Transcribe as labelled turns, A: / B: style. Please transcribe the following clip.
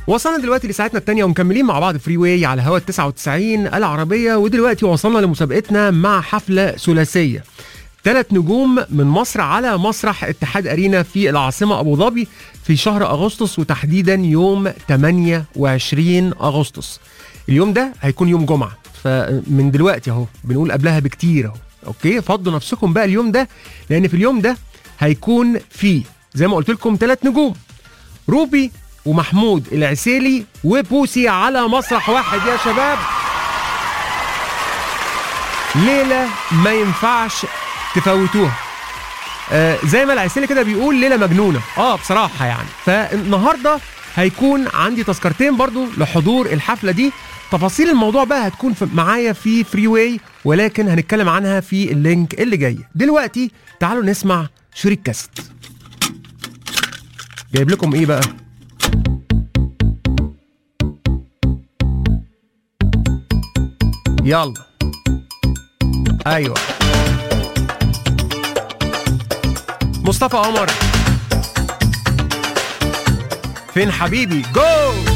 A: وصلنا دلوقتي لساعتنا الثانية ومكملين مع بعض فري واي على هوا ال 99 العربية ودلوقتي وصلنا لمسابقتنا مع حفلة ثلاثية ثلاث نجوم من مصر على مسرح اتحاد أرينا في العاصمة أبو ظبي في شهر أغسطس وتحديدا يوم 28 أغسطس اليوم ده هيكون يوم جمعة فمن دلوقتي اهو بنقول قبلها بكتير اهو اوكي فضوا نفسكم بقى اليوم ده لان في اليوم ده هيكون فيه زي ما قلت لكم ثلاث نجوم روبي ومحمود العسيلي وبوسي على مسرح واحد يا شباب ليلة ما ينفعش تفوتوها آه زي ما العسيلي كده بيقول ليلة مجنونة اه بصراحة يعني فالنهاردة هيكون عندي تذكرتين برضو لحضور الحفلة دي تفاصيل الموضوع بقى هتكون في معايا في فري واي ولكن هنتكلم عنها في اللينك اللي جاي دلوقتي تعالوا نسمع شريك كاست جايب لكم ايه بقى يلا ايوه مصطفى عمر فين حبيبي جو